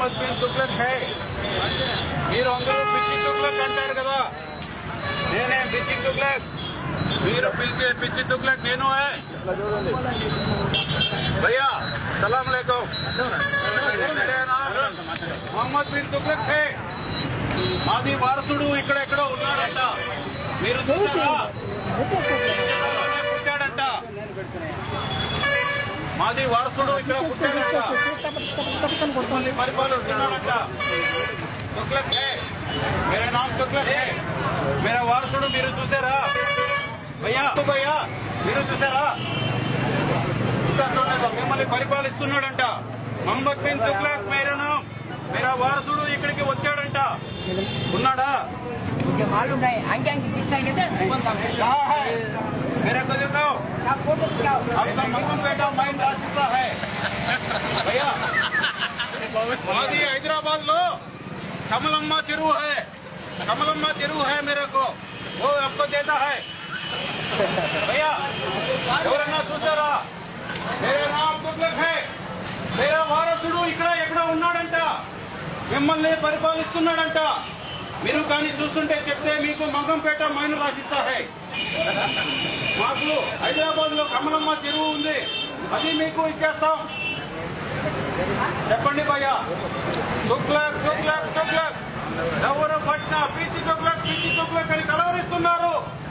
Mohammed bin Tughlaq high మీరు అందరూ పిచ్చి తుగ్లక్ అంటారు కదా నేనే పిచ్చి తుగ్లక్ మీరు పిలిచే పిచ్చి తుగ్లక్ నేను హై భయ్యా సలాం లేకం మహమ్మద్ బిన్ తుగ్లక్ హై మాది వారసుడు ఇక్కడెక్కడో ఉన్నాడంట మీరు చూసారా జిల్లాలోనే పుట్టాడంట మాది వారసుడు ఇక్కడ పుట్టాడంట మిమ్మల్ని పరిపాలిస్తున్నాడంట తుగ్లక్ హే మేరా నామ్ తుగ్లక్ హే మేరా వారసుడు మీరు చూసారా భయ్యా భయ్యా మీరు చూసారా మిమ్మల్ని పరిపాలిస్తున్నాడంట మహమ్మద్ బిన్ తుగ్లక్ మేరా నామ్ మేరా వారసుడు ఇక్కడికి వచ్చాడంట ఉన్నాడా ये मालूम नहीं आगे आगे दिखाएंगे तो कौन सा कहाँ है मेरे को दिखाओ आप फोटो दिखाओ आपका मम्मा बेटा माइंड आ चुका है भैया मादी हैदराबाद लो कमलम्मा చెరువు है कमलम्मा చెరువు है मेरे को वो आपको देता है भैया ఎవరన్నా చూసారా మేరే నామ్ తుగ్లక్ హై మేరా వారసుడు ఇక్కడ ఎక్కడ ఉన్నాడంట మిమ్మల్ని పరిపాలిస్తున్నాడంట మీరు కానీ చూస్తుంటే చెప్తే మీకు మంగంపేట మైను రాసిస్తా హై మాకు హైదరాబాద్ లో కమలమ్మ చెరువు ఉంది అది మీకు ఇచ్చేస్తాం చెప్పండి భయ్యా తుగ్లక్ తుగ్లక్ తుగ్లక్ ఎవరు పట్టిన పీచి తుగ్లక్ పీచి తుగ్లక్ అని కలవరిస్తున్నారు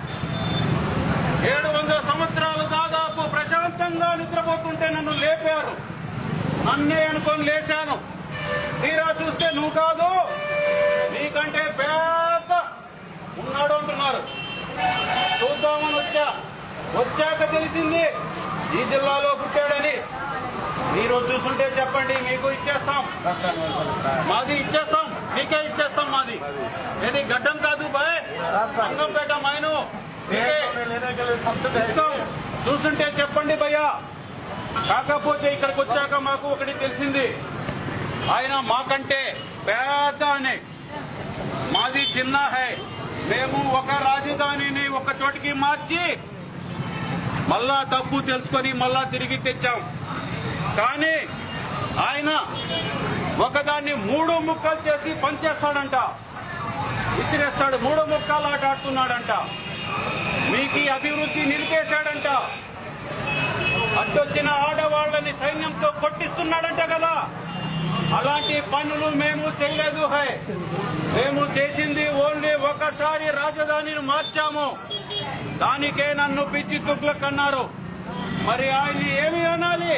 ఏడు వందల సంవత్సరాలు దాదాపు ప్రశాంతంగా నిద్రపోతుంటే నన్ను లేపారు నన్నే అనుకొని లేచాను తీరా చూస్తే నువ్వు కాదు నీకంటే పెద్ద ఉన్నాడు అంటున్నారు చూద్దామని వచ్చా వచ్చాక తెలిసింది ఈ జిల్లాలో పుట్టాడని మీరు చూస్తుంటే చెప్పండి మీకు ఇచ్చేస్తాం మాది ఇచ్చేస్తాం మీకే ఇచ్చేస్తాం మాది ఇది గడ్డం కాదు బాయ్ సంగంపేట మైను మీకే ఇస్తాం. చూస్తుంటే చెప్పండి భయ్యా కాకపోతే ఇక్కడికి వచ్చాక మాకు ఒకటి తెలిసింది ఆయన మాకంటే పెద్ద అని మాది చిన్న హై మేము ఒక రాజధానిని ఒక చోటికి మార్చి మళ్ళా తప్పు తెలుసుకొని మళ్ళా తిరిగి తెచ్చాం కానీ ఆయన ఒకదాన్ని మూడు ముక్కలు చేసి పనిచేస్తాడంట విసిరేస్తాడు మూడు ముక్కలు ఆట ఆడుతున్నాడంట మీకు ఈ అభివృద్ధి నిలిపేశాడంట అడ్డొచ్చిన ఆడవాళ్ళని సైన్యంతో కొట్టిస్తున్నాడంట కదా అలాంటి పనులు మేము చేయలేదు హై మేము చేసింది ఓన్లీ ఒకసారి రాజధానిని మార్చాము దానికే నన్ను పిచ్చి తుగ్లక్ అన్నారు మరి ఆయన ఏమి అనాలి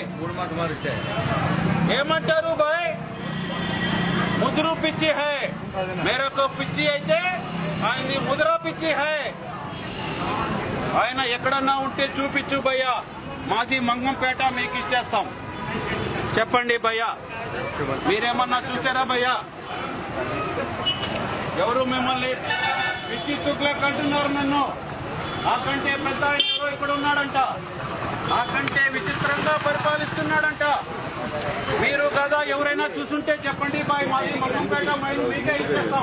ఏమంటారు బాయ్ ముదురు పిచ్చి హై మేరకు పిచ్చి అయితే ఆయనది ముదురా పిచ్చి హై ఆయన ఎక్కడన్నా ఉంటే చూపించు భయ్యా మాది మంగంపేట మీకు ఇచ్చేస్తాం చెప్పండి భయ్యా మీరేమన్నా చూసారా భయ్యా ఎవరు మిమ్మల్ని పిచ్చి తుక్లక్ అంటున్నారు నన్ను నాకంటే పెద్ద ఆయన ఎవరో ఇక్కడ ఉన్నాడంట నాకంటే విచిత్రంగా పరిపాలిస్తున్నాడంట మీరు కదా ఎవరైనా చూసుంటే చెప్పండి బాయ్ మాది మంగంపేట మైలు మీకే ఇచ్చేస్తాం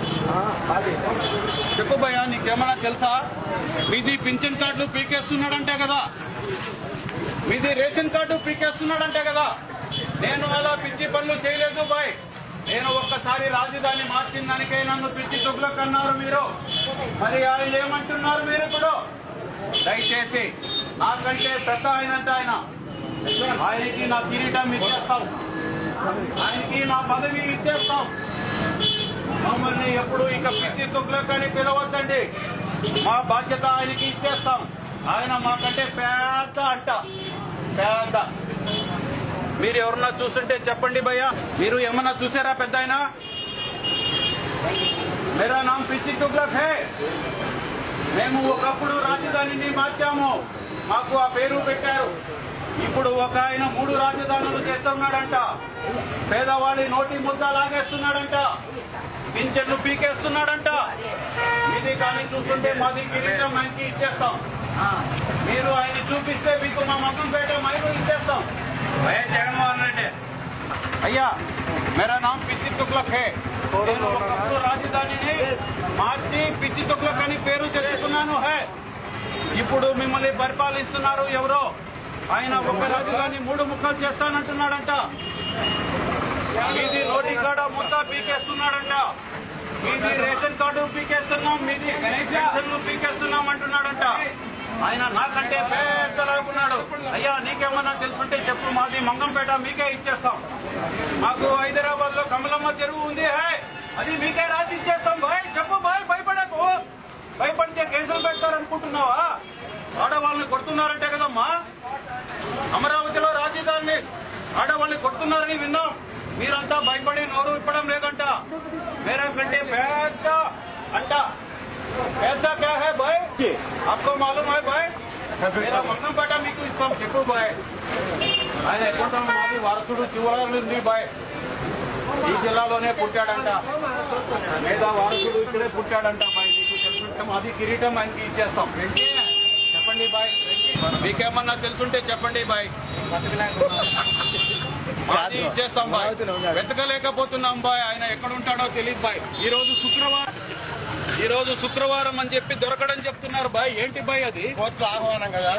చెప్పు భయ్యా నీకేమన్నా తెలుసా మీది పింఛన్ కార్డులు పీకేస్తున్నాడంటే కదా మీది రేషన్ కార్డు పీకేస్తున్నాడంటే కదా నేను అలా పిచ్చి పనులు చేయలేదు బాయ్ నేను ఒక్కసారి రాజధాని మార్చిన దానికే నన్ను పిచ్చి తుగ్లక్ అన్నారు మీరు మరి ఆయన ఏమంటున్నారు మీరు ఇప్పుడు దయచేసి నాకంటే పెద్ద ఆయనంట ఆయన ఆయనకి నా కిరీటం ఇచ్చేస్తాం ఆయనకి నా పదవి ఇచ్చేస్తాం మమ్మల్ని ఎప్పుడు ఇక పిచ్చి తుగ్లక్ అని పిలవద్దండి మా బాధ్యత ఆయనకి ఇచ్చేస్తాం ఆయన మాకంటే పెద్ద అంట పెద్ద మీరు ఎవరన్నా చూస్తుంటే చెప్పండి భయ్యా మీరు ఏమన్నా చూసారా పెద్ద ఆయన మేరా నామ్ పిచ్చి తుగ్లక్ హే మేము ఒకప్పుడు రాజధానిని మార్చాము మాకు ఆ పేరు పెట్టారు ఇప్పుడు ఒక ఆయన మూడు రాజధానులు చేస్తున్నాడంట పేదవాడి నోటి ముద్ద లాగేస్తున్నాడంట పింఛన్లు పీకేస్తున్నాడంట ఇది కానీ చూస్తుంటే మాది కిరీటం ఆయనకి ఇచ్చేస్తాం మీరు ఆయన చూపిస్తే మీకు మా మగ్గంపేట మైలు ఇచ్చేస్తాం వైఎస్ జగన్మోహన్ రెడ్డి అయ్యా మేరా నామ్ పిచ్చి తుక్లక్ హే నేను ఒకప్పుడు రాజధానిని మార్చి పిచ్చి తుక్లక్ అని పేరు తెలుసుకున్నాను హే ఇప్పుడు మిమ్మల్ని పరిపాలిస్తున్నారు ఎవరో ఆయన ఒక రాజధాని మూడు ముక్కలు చేస్తానంటున్నాడంట ఇది నోటి కాడ ముద్ద పీకేస్తున్నాడంట మీది రేషన్ కార్డు పీకేస్తున్నాం మీది పెన్షన్లు పీకేస్తున్నాం అంటున్నాడంట ఆయన నాకంటే పెద్దలాగున్నాడు అయ్యా నీకేమన్నా తెలుసుంటే చెప్పు మాది మంగంపేట మీకే ఇచ్చేస్తాం మాకు హైదరాబాద్ లో కమలమ్మ చెరువు ఉంది హే అది మీకే రాసి ఇచ్చేస్తాం బాయ్ చెప్పు బాయ్ భయపడకు భయపడితే కేసులు పెడతారనుకుంటున్నావా ఆడవాళ్ళని కొడుతున్నారంటే కదమ్మా అమరావతిలో రాజధానిని ఆడవాళ్ళని కొడుతున్నారని విన్నాం మీరంతా భయపడి నోరు ఇప్పడం లేదంట మేరా కంటే పెద్ద అంట పెద్ద క్యా హై బాయ్ ఆప్కో మాలూమ్ హై బాయ్ మేరా మంగంపేట మీకు ఇస్తాం చెప్పు బాయ్ ఆయన ఎక్కడ మాది వారసుడు చివరి బాయ్ ఈ జిల్లాలోనే పుట్టాడంట లేదా వారసుడు ఇక్కడే పుట్టాడంట బాయ్ నీకు చెప్తుంటే మాది కిరీటం ఆయనకి ఇచ్చేస్తాం చెప్పండి బాయ్ మీకేమన్నా తెలుసుంటే చెప్పండి బాయ్ మాది ఇచ్చేస్తాం బాయ్ వెతకలేకపోతున్నాం బాయ్ ఆయన ఎక్కడ ఉంటాడో తెలియదు బాయ్ ఈ రోజు శుక్రవారం ఈ రోజు శుక్రవారం అని చెప్పి దొరకడం చెప్తున్నారు బాయ్ ఏంటి బాయ్ అది కోర్టులో ఆహ్వానం కదా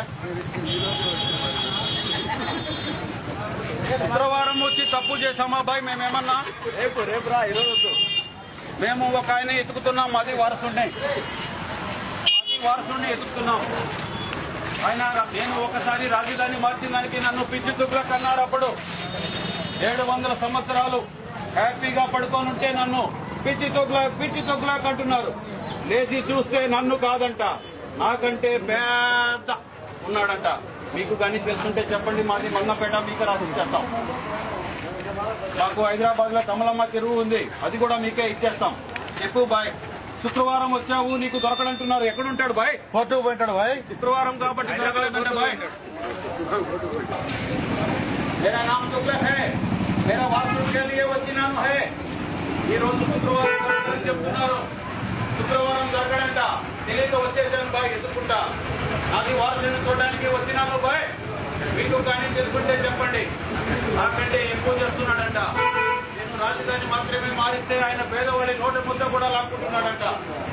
శుక్రవారం వచ్చి తప్పు చేశామా బాయ్ మేమేమన్నా రేపు రేపు రా ఈరోజు మేము ఒక ఆయన ఎతుకుతున్నాం మాది వారసుండే మాది వారసుండే ఎతుకుతున్నాం ఆయన నేను ఒకసారి రాజధాని మార్చిన దానికి నన్ను పిచ్చి తుగ్లక్ అన్నారు అప్పుడు ఏడు వందల సంవత్సరాలు హ్యాపీగా పడుకొని ఉంటే నన్ను పిచ్చి తొగ్లాక్ పిచ్చి తొగ్లాక్ అంటున్నారు లేచి చూస్తే నన్ను కాదంట నాకంటే పెద్ద ఉన్నాడంట మీకు కానీ తెలుసుంటే చెప్పండి మాది మన్నపేట మీకు రాసి ఇచ్చేస్తాం మాకు హైదరాబాద్ లో కమలమ్మ చెరువు ఉంది అది కూడా మీకే ఇచ్చేస్తాం చెప్పు బాయ్ శుక్రవారం వచ్చావు నీకు దొరకడంటున్నారు ఎక్కడుంటాడు బాయ్ కోర్టుకు పోయింటాడు భాయ్ శుక్రవారం కాబట్టి దొరకలేదంట బాయ్ मेरा नाम तुगलक है मेरा वास्तु के लिए వచ్చినాను है ఈ రోజు శుక్రవారం దొరకదని చెప్తున్నారు శుక్రవారం దొరకడంట తెలియక వచ్చేసాను బాయ్ ఎదుర్కొంటా నాది వారసుని చూడడానికి వచ్చినాను బాయ్ మీకు కానీ తెలుసుకుంటే చెప్పండి నాకంటే ఎక్కువ చేస్తున్నాడంట నేను రాజధాని మాత్రమే మారిస్తే ఆయన పేదవాడి నోటి ముద్ద కూడా లాక్కుంటున్నాడంట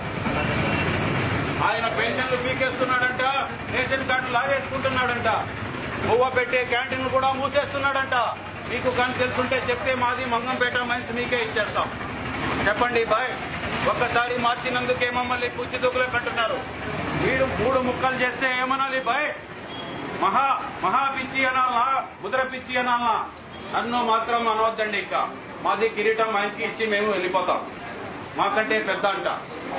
ఆయన పెన్షన్లు పీకేస్తున్నాడంట రేషన్ కార్డు లాగేసుకుంటున్నాడంట పువ్వ పెట్టే క్యాంటీన్ కూడా మూసేస్తున్నాడంట మీకు కానీ తెలుసుంటే చెప్తే మాది మంగంపేట మైన్స్ మీకే ఇచ్చేస్తాం చెప్పండి బాయ్ ఒక్కసారి మార్చినందుకే మమ్మల్ని పుచ్చి దుగ్గులకు అంటున్నారు వీడు మూడు ముక్కలు చేస్తే ఏమనాలి బాయ్ మహా మహా పిచ్చి అనాలా ముద్ర పిచ్చి అనాలా నన్ను మాత్రం అనవద్దండి ఇంకా మాది కిరీటం ఆయనకి ఇచ్చి మేము వెళ్ళిపోతాం మాకంటే పెద్ద అంట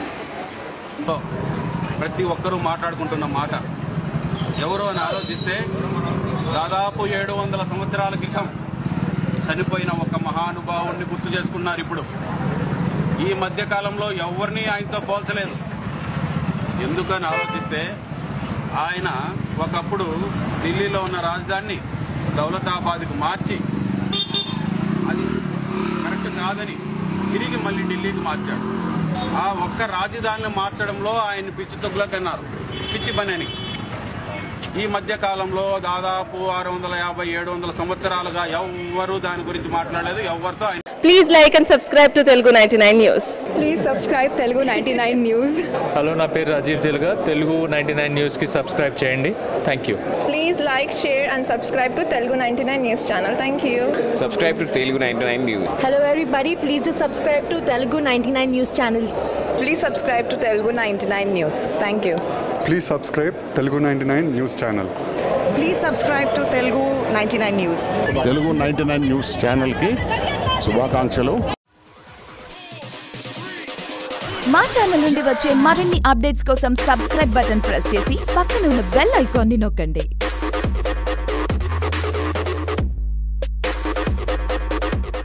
ప్రతి ఒక్కరూ మాట్లాడుకుంటున్న మాట ఎవరు అని ఆలోచిస్తే దాదాపు ఏడు వందల సంవత్సరాల క్రితం చనిపోయిన ఒక మహానుభావుణ్ణి గుర్తు చేసుకున్నారు ఇప్పుడు ఈ మధ్య కాలంలో ఎవరిని ఆయనతో పోల్చలేదు ఎందుకని ఆలోచిస్తే ఆయన ఒకప్పుడు ఢిల్లీలో ఉన్న రాజధానిని దౌలతాబాద్కు మార్చి అది కరెక్ట్ కాదని తిరిగి మళ్ళీ ఢిల్లీకి మార్చాడు ఆ ఒక్క రాజధానిని మార్చడంలో ఆయన పిచ్చి తొగ్గులకన్నారు పిచ్చి పని అని ఈ మధ్య కాలంలో దాదాపు ఆరు వందల యాభై ఏడు వందల సంవత్సరాలుగా ఎవ్వరూ దాని గురించి మాట్లాడలేదు ఎవరితో ఆయన Please like and subscribe to Telugu 99 News. Please subscribe Telugu ninety nine news hello నా పేరు రాజీవ్ తెలుగా తెలుగు నైంటీ నైన్ న్యూస్కి సబ్స్క్రైబ్ చేయండి thank you Please like, share, and subscribe to Telugu 99 News channel. Thank you. subscribe to Telugu 99 News. Hello everybody, please do subscribe to Telugu 99 News channel. Please subscribe to Telugu ninety nine news thank you please subscribe Telugu ninety nine news channel please subscribe to Telugu ninety nine news Telugu ninety nine news ఛానల్కి శుభాకాంక్షలు మా channel నుండి వచ్చే మరిన్ని updates కోసం subscribe button press చేసి పక్కన ఉన్న బెల్ ఐకాన్ని నొక్కండి